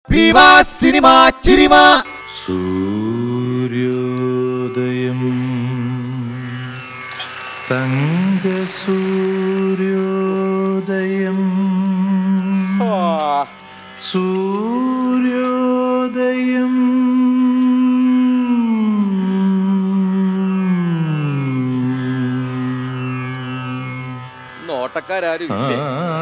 വിവാ cinema ചിരിമ സൂര്യോദയം തങ്കസൂര്യോദയം സൂര്യോദയം നോട്ടക്കാരും ഇല്ലേ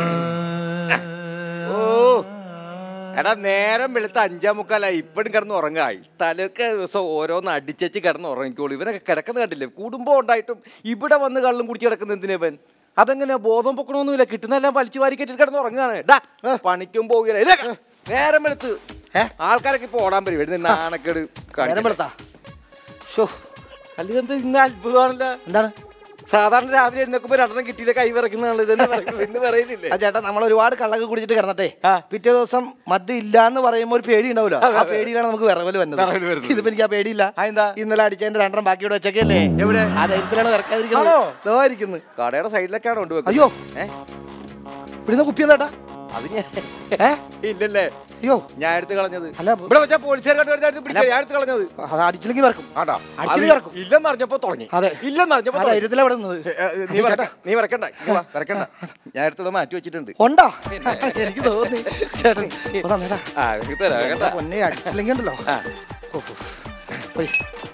ഓ എടാ നേരം വെളുത്ത അഞ്ചാം മുക്കാലായി ഇപ്പഴും കിടന്ന് ഉറങ്ങായി തലയൊക്കെ ദിവസം ഓരോന്ന് അടിച്ചേച്ച് കിടന്ന് ഉറങ്ങിക്കോളൂ ഇവനൊക്കെ കിടക്കുന്ന കണ്ടില്ലേ കുടുംബം ഉണ്ടായിട്ടും ഇവിടെ വന്ന് കള്ളും കുടിച്ച് കിടക്കുന്ന എന്തിനാ ഇവൻ അതെങ്ങനെ ബോധം പൊക്കണമൊന്നുമില്ല കിട്ടുന്നെല്ലാം വലിച്ചു വാരി കെട്ടി കിടന്ന് ഉറങ്ങാണ് ഡാ പണിക്കും പോകില്ല ഇല്ല, നേരം വെളുത്ത് ആൾക്കാരൊക്കെ ഇപ്പൊ ഓടാൻ പറ്റും ഇവിടെ നാണക്കേട് നേരം വെളുത്താ ഷോ അല്ലെങ്കിൽ ഇന്ന് അത്ഭുതമാണല്ലോ എന്താണ് സാധാരണ രാവിലെ എഴുന്നേക്കുമ്പോ രണ്ടെണ്ണം കിട്ടിയില്ല കൈ വിറയ്ക്കുന്നതാണ് ഇതെന്ന് പറയുന്നത് ഇന്ന് പറയുന്നില്ലേ ആ ചേട്ടാ നമ്മൾ ഒരുപാട് കള്ളൊക്കെ കുടിച്ചിട്ട് കിടന്നട്ടെ ആ. പിറ്റേ ദിവസം മദ്യം ഇല്ല എന്ന് പറയുമ്പോൾ ഒരു പേടി ഉണ്ടാവില്ല ആ പേടിയിലാണ് നമുക്ക് വിറവല് വിറവല് വന്നത് വരുന്നത്. ഇതിപ്പോ എനിക്ക് ആ പേടിയില്ല ആ, എന്താ? ഇന്നലെ അടിച്ചതിന്റെ രണ്ടെണ്ണം ബാക്കി ഇവിടെ വെച്ചേക്കല്ലേ എവിടെ? ആ ധൈര്യത്തിലാണ് വിറക്കാതിരിക്കുന്നത് ആണോ? ദോ ഇരിക്കുന്നു കടയുടെ സൈഡിലൊക്കെയാണ് കൊണ്ടുവെക്കുന്നത് അയ്യോ ഏ? ഇവിടുന്ന് കുപ്പി എന്താ അത് ഞാൻ ഏ ഇല്ലല്ലേ അയ്യോ ഞാൻ എടുത്ത് കളഞ്ഞത് അല്ല, ഇവിടെ വെച്ചാ പോലീസുകാർ കണ്ടുവരുന്ന പിടിക്കാൻ ഞാൻ എടുത്ത് കളഞ്ഞത് അത് അടിച്ചില്ലെങ്കിൽ വിറക്കും ആണ്ടാ അടിച്ചിട്ട് കിടക്കും. ഇല്ലെന്ന് അറിഞ്ഞപ്പോ തുടങ്ങി അതെ. ഇല്ലെന്ന് അറിഞ്ഞപ്പോ ആ തുടങ്ങി. ധൈര്യത്തിലാ ഇവിടെ നിന്നത് ഏ, ഏ, നീ ചേട്ടാ വരക്ക- നീ വരക്കണ്ട ഇങ്ങ് വാ, വരക്കണ്ട ഞാൻ എടുത്തോടെ മാറ്റി വെച്ചിട്ടുണ്ട് ഉണ്ടോ എനിക്ക് തോന്നി ചേട്ടൻ ഓ, തന്നേടാ. ആ എനിക്ക് തരാം കേട്ടാ എന്താ പൊന്നെ അടിച്ചില്ലെങ്കിൽ ഉണ്ടല്ലോ ആ. ഓ, ഓ. പോയി.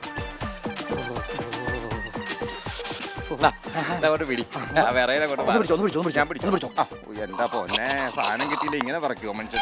ദാ, ദാ അങ്ങോട്ട് പിടി ആ, വിറയില് അങ്ങോട്ട് ഒന്ന് പിടിച്ചോ, ഒന്ന് പിടിച്ചോ, ഒന്ന് പിടിച്ചോ, ഞാൻ പിടിച്ചോ ഒന്ന് പിടിച്ചോ. ആ, ഉയ്യ്, എന്താ പൊന്നെ സാധനം കിട്ടിയില്ല ഇങ്ങനെ പറക്കുവോ മനുഷ്യൻ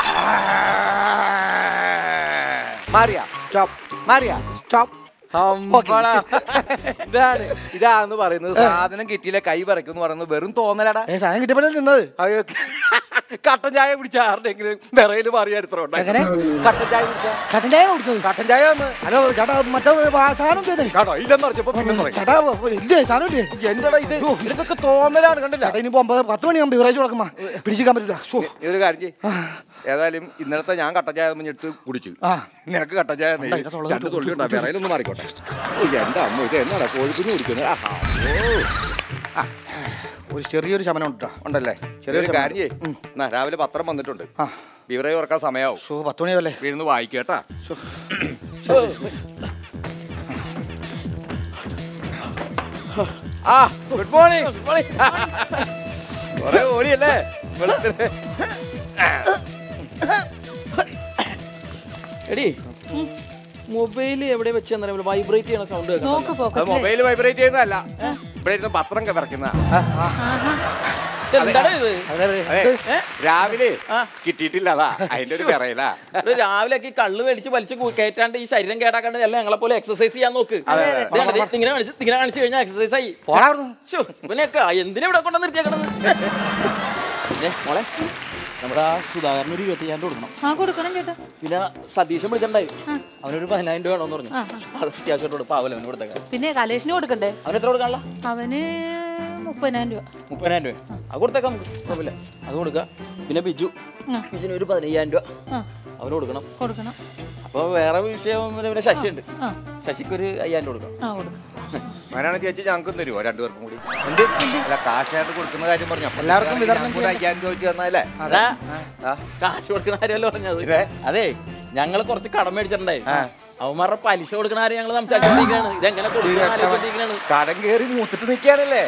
മാറിയാ സ്റ്റോപ്പ് മാറിയാ സ്റ്റോപ്പ് അമ്പടാ. ഇതാണ് ഇതാന്ന് പറയുന്നത് സാധനം കിട്ടിയില്ല കൈ പറിക്കും എന്ന് പറയുന്നത് വെറും തോന്നലടാ ഏ സാധനം കിട്ടിയപ്പോഴല്ലേ നിന്നത് അയ്യോ കട്ടൻ ചായ കുടിച്ച ആരുടെങ്കിലും വിറയിൽ മാറിയ ചരിത്രം എങ്ങനെ? കട്ടൻ ചായ കുടിച്ച കട്ടൻ ചായ കുടിച്ചത് കട്ടൻ ചായ ഒന്ന് ഹലോ ചേട്ടാ മറ്റേ ആ സാധനം ചെയ്തേ കേട്ടോ ഇല്ലെന്ന് പറഞ്ഞപ്പോ പിന്നെ തുടങ്ങി ചേട്ടാ ഓ, ഇല്ലേ സാധനം ഇല്ലേ എന്റെടാ ഇത് ഇതൊക്കെ തോന്നലാണ് കണ്ടില്ല ചേട്ടാ ഇനിയിപ്പോ ഒമ്പത് പത്ത് മണിയാകുമ്പോൾ ബിവറേജ് കൊടുക്കുമ്പോ പിടിച്ചിക്കാൻ പറ്റില്ല ഷോ. ഈ ഒരു കാര്യം ചെയ്യ് ഏതായാലും ഇന്നലത്തെ ഞാൻ കട്ടൻ ചായ ഒന്ന് എടുത്ത് കുടിച്ചു ആ. നിനക്ക് കട്ടൻ ചായ നീ ഇതിന്റെ തൊള്ള രണ്ട് തുള്ളി ഉണ്ടാ വിറയിലൊന്ന് മാറിക്കോട്ടെ ഓ എന്റെ അമ്മ ഇത് എന്നാടാ കോഴിക്കുഞ്ഞ് കുടിക്കുന്നത് ആഹാ, ഓ ഒരു ചെറിയൊരു ശമനം ഉണ്ട് ട്ടോ. ഉണ്ടല്ലേ ചെറിയൊരു കാര്യം ചെയ്യ് എന്നാ രാവിലെ പത്രം വന്നിട്ടുണ്ട് ആ ബിവറേജ് തുറക്കാൻ സമയാവും ഷോ പത്ത് മണിയല്ലേ വീഴുന്ന് വായിക്കേട്ടാ ആ ഗുഡ് മോർണിംഗ് ഗുഡ് മോർണിംഗ് കൊറേ ഓടിയല്ലേ വെളുപ്പിന്. എടി മൊബൈൽ എവിടെ വെച്ച് വൈബ്രേറ്റ് ചെയ്യണ സൗണ്ട് നോക്ക് അത് പോക്കറ്റില് മൊബൈൽ വൈബ്രേറ്റ് ചെയ്യുന്നതല്ല ഇവിടെ ഇരുന്ന് പത്രം വിറക്കുന്ന എന്താണ് ഇത് അതെ അതെ അതെ രാവിലെ കിട്ടിയിട്ടില്ല അതാ അതിന്റെ ഒരു വിറയിലാ ഇവിടെ രാവിലെ ഒക്കെ ഈ കള്ള് മേടിച്ച് വലിച്ച് കു- കയറ്റാണ്ട് ഈ ശരീരം കേടാക്കാണ്ട് എല്ലാം ഞങ്ങളെ പോലെ എക്സസൈസ് ചെയ്യാൻ നോക്ക് ദേ കണ്ടോ, ദേ ഇങ്ങനെ കാണിച്ച് ഇങ്ങനെ കാണിച്ചു കഴിഞ്ഞാൽ എക്സസൈസ് ആയി പോടാ അവിടുന്ന്. ശ്ശോ, ഇവനെയൊക്കെ എന്തിനാ ഇവിടെ കൊണ്ടു നിർത്തിയേക്കണത് പിന്നെ മോളെ നമ്മുടെ ആ സുധാകരന് ഒരു ഇരുപത്തയ്യായിരം കൊടുക്കണം ആ കൊടുക്കണം ചേട്ടാ പിന്നെ സതീശൻ വിളിച്ചിട്ടുണ്ടായി അവനൊരു പതിനായിരം രൂപ വേണമെന്ന് പറഞ്ഞു അത് അത്യാവശ്യമായിട്ട് പാവല അവന് കൊടുത്തേക്കാം പിന്നെ കലേഷിന് കൊടുക്കണ്ടേ അവൻ എത്ര കൊടുക്കാനുള്ള അവന് മുപ്പതിനായിരം രൂപ മുപ്പതിനായിരം രൂപ അത് കൊടുത്തേക്കാം നമുക്ക് കുഴപ്പമില്ല അത് കൊടുക്കാം പിന്നെ ബിജു ആ. ബിജുന് ഒരു പതിനയ്യായിരം രൂപ ആ അവന് കൊടുക്കണം കൊടുക്കണം അപ്പോൾ വേറെ വിഷയം പിന്നെ പിന്നെ ശശിയുണ്ട് ആ ശശിക്ക് ഒരു അയ്യായിരം രൂപ കൊടുക്കണം ആ കൊടുക്കണം ഞാനാണ് ചേച്ചി ഞങ്ങൾക്കും തരുമോ രണ്ടുപേർക്കും കൂടി എന്ത് അല്ല കാശായിട്ട് കൊടുക്കുന്ന കാര്യം പറഞ്ഞു അപ്പൊ എല്ലാവർക്കും വിതരണം ഞങ്ങൾക്ക് ഒരു അയ്യായിരം രൂപ വെച്ച് തന്നല്ലേ അതാ കാശ് കൊടുക്കണ കാര്യമല്ലോ പറഞ്ഞത് അതെ ഞങ്ങൾ കുറച്ച് കടം മേടിച്ചിട്ടുണ്ടായി അവന്മാരുടെ പലിശ കൊടുക്കണ കാര്യം ഞങ്ങൾ സംസാരിച്ചോണ്ടിരിക്കുകയാണ് ഇതെങ്ങനെ കൊടുക്കുന്ന കടം കയറി മൂത്തിട്ട് നിൽക്കാനല്ലേ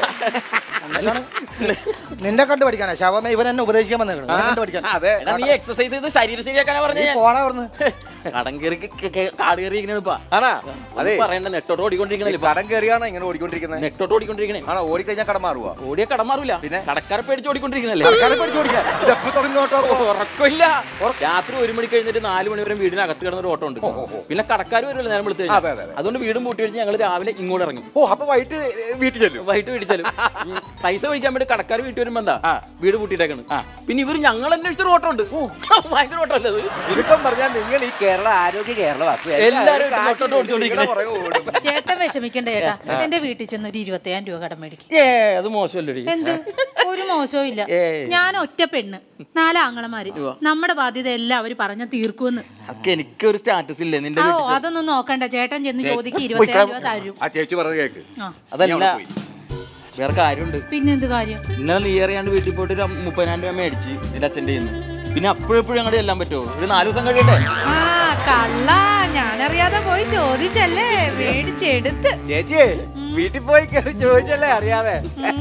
നിന്നെ കണ്ടു പഠിക്കാനാ ശവമ ഇവൻ എന്നെ ഉപദേശിക്കാൻ വന്നേക്കണം നിന്നെ കണ്ടു പഠിക്കാൻ അതെ നീ എക്സസൈസ് ചെയ്ത് ശരീരം ശരിയാക്കാനാ പറഞ്ഞ നീ പോടാ അവിടുന്ന് കടം കയറി ക- ക- കാട് കയറി ഇരിക്കണ ഇപ്പൊ ആണാ അതെ അതെ പറയണ്ട നെട്ടോട്ട് ഓടിക്കൊണ്ടിരിക്കണ ഇപ്പൊ കടം കയറിയാണോ ഇങ്ങനെ ഓടിക്കൊണ്ടിരിക്കുന്നത് നെട്ടോട്ട് ഓടിക്കൊണ്ടിരിക്കണേ ആണോ ഓടിക്കഴിഞ്ഞാൽ കടം മാറുക ഓടിയ കടം മാറൂല പിന്നെ? കടക്കാരെ പേടിച്ച് ഓടിക്കൊണ്ടിരിക്കണല്ലേ കടം പഠിച്ചു ഓടിക്കാൻ ഇതെപ്പോ തുടങ്ങോട്ടോ ഉറക്കമില്ല രാത്രി ഒരു മണി കഴിഞ്ഞിട്ട് നാല് മണി വരെ വീടിനകത്ത് കിടന്ന ഒരു ഓട്ടം ഉണ്ട് പിന്നെ കടക്കാർ വരുമല്ലോ നേരം വിളിച്ചു അതെ, അതെ, അതെ. അതുകൊണ്ട് വീടും പൂട്ടി വെച്ച് ഞങ്ങൾ രാവിലെ ഇങ്ങോട്ട് ഇറങ്ങും ഓ അപ്പൊ വൈകിട്ട് വീട്ടിൽ ചെല്ലും വൈകിട്ട് പിടിച്ചാലും പൈസ മേടിക്കാൻ വേണ്ടി കടക്കാർ വീട്ടിൽ വരുമ്പോ എന്താ ആ. വീട് പൂട്ടിയിട്ടേക്കാണ് പിന്നെ ഇവര് ഞങ്ങൾ അന്വേഷിച്ചൊരു ഓട്ടം ഉണ്ട് ഭയങ്കര ഓട്ടം അല്ലേ അത് ചുരുക്കം പറഞ്ഞാൽ നിങ്ങൾ ഈ കേരള ആരോഗ്യ കേരളമാക്കും എല്ലാവരും ഇട്ട് നോട്ടോട്ട് ഓടിച്ചോണ്ടിരിക്കണേ. ചേട്ടൻ വിഷമിക്കണ്ട ചേട്ടാ എന്റെ വീട്ടിൽ ചെന്ന് ഒരു ഇരുപത്തയ്യായിരം രൂപ കടം മേടിക്കും ഏ അത് മോശമല്ലേ എന്ത് ഒരു മോശവും ഇല്ല ഏയ്. ഞാൻ ഒറ്റ പെണ്ണ് നാല് ആങ്ങളമാര് നമ്മുടെ ബാധ്യത എല്ലാം അവര് പറഞ്ഞ തീർക്കുമെന്ന് അതൊക്കെ എനിക്കൊരു സ്റ്റാറ്റസ് ഇല്ലേ നിന്റെ ആ വീട്ടിൽ അതൊന്നും നോക്കണ്ട ചേട്ടൻ ചെന്ന് ചോദിക്ക് ഇരുപത്തയ്യായിരം രൂപ തരും ആ ചേച്ചി പറഞ്ഞത് കേക്ക് ആ അതല്ല ഞാൻ അവിടെ പോയി. വേറെ കാര്യമുണ്ട് പിന്നെന്ത് കാര്യം ഇന്നലെ നീ അറിയാണ്ട് വീട്ടിൽ പോയിട്ട് ഒരു മുപ്പതിനായിരം രൂപ മേടിച്ച് നിന്റെ അച്ഛൻ്റെ കയ്യിൽ നിന്ന് പിന്നെ അപ്പോഴെപ്പോഴും അങ്ങോട്ട് ചെല്ലാൻ പറ്റുമോ ഒരു നാല് ദിവസം കഴിയട്ടെ ആ കള്ള ഞാനറിയാതെ പോയി ചോദിച്ചല്ലേ മേടിച്ചെടുത്ത് ചേച്ചി വീട്ടിൽ പോയി കയറി ചോദിച്ചല്ലേ അറിയാതെ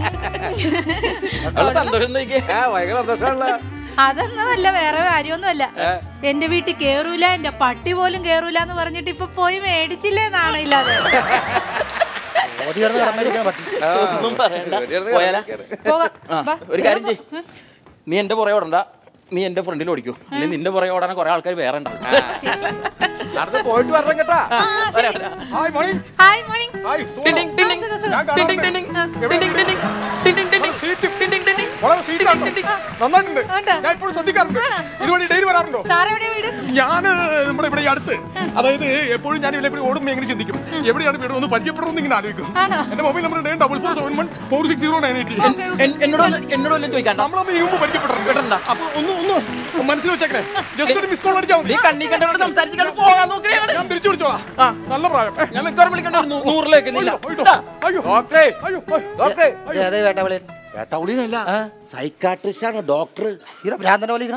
ഉള്ള സന്തോഷം നോക്കിയേ ആ ഭയങ്കര സന്തോഷമുള്ള അതൊന്നുമല്ല വേറെ കാര്യമൊന്നുമല്ല എന്റെ വീട്ടിൽ കേറൂല എന്റെ പട്ടി പോലും കേറൂല എന്ന് പറഞ്ഞിട്ട് ഇപ്പൊ പോയി മേടിച്ചില്ലേ നാണയില്ലാതെ ഓടി കിടന്ന് കടന്നടിക്കാൻ പറ്റി ഒന്നും പറയണ്ട പോയാലാ പോകാം. ആ, വാ. ഒരു കാര്യം ചെയ് നീ എന്റെ പുറകെ ഓടണ്ട നീ എന്റെ ഫ്രണ്ടിൽ ഓടിക്കോ അല്ലെങ്കിൽ നിന്റെ പുറകെ ഓടാൻ കുറെ ആൾക്കാർ വേറെ ഉണ്ട് നടന്ന് പോയിട്ട് വരണം കേട്ടാ hi morning hi morning hi ടിണ്ടിങ്, ടിണ്ടിങ്, സുഖം, സുഖം. ടിണ്ടിങ്, ടിണ്ടിങ്, ടിണ്ടിങ്, ടിണ്ടിങ്, ടിണ്ടിങ്, ടിണ്ടിങ്, ടിണ്ടിങ്, ടിണ്ടിങ്. വളരെ സ്വീറ്റ് ആണോ നന്നായിട്ടുണ്ട് ഉണ്ട്. ഞാൻ ഇപ്പോഴും ശ്രദ്ധിക്കാറുണ്ട് ഇതുവഴി ഡെയിലി വരാറുണ്ടോ സാർ എവിടെയാ വീട് ഞാൻ നമ്മുടെ ഇവിടെ ഈ അടുത്ത് അതായത് എപ്പോഴും ഞാൻ ഇവിടെ എപ്പോഴും ഓടുമ്പോൾ എങ്ങനെ ചിന്തിക്കും എവിടെയാണ് വീട് ഒന്ന് പരിചയപ്പെടണമെന്ന് ഇങ്ങനെ ആലോചിക്കും ആണോ? എന്റെ mobile number nine double four seven one four six zero nine eight okay, okay. എൻ- എന്നോട് വല്ല- എന്നോട് വല്ലതും ചോദിക്കണ്ട നമ്മളമ്മ ഈ മുമ്പ് പരിചയപ്പെട്ടിട്ടുണ്ട് അപ്പൊ ഒന്ന് ഒന്ന് മനസ്സിൽ വെച്ചേക്കണേ ജസ്റ്റ് ഒരു മിസ് കോൾ അടിച്ചാൽ നീ മതി കണ്ണി കണ്ടോട് സംസാരിച്ചിട്ട് പോകാൻ നോക്കണേ അവിടെ. ഞാൻ തിരിച്ചു വിളിച്ചോളാം നല്ല പ്രായം ഏ, ഞാൻ മിക്കവാറും വിളിക്കണ്ട ഒരു നൂ- നൂറിലേക്ക് നില്ല അയ്യോ, അയ്യോ, അയ്യോ ഡോക്ടറെ അയ്യോ ഡോക്ടറെ ദേ, അതേ വേട്ടവളി വേട്ടൗളിനല്ല സൈക്കാട്രിസ്റ്റ് ആണ് ഡോക്ടർ ഈറ ഭ്രാന്തന്റെ പോലെ ഇരിക്കണം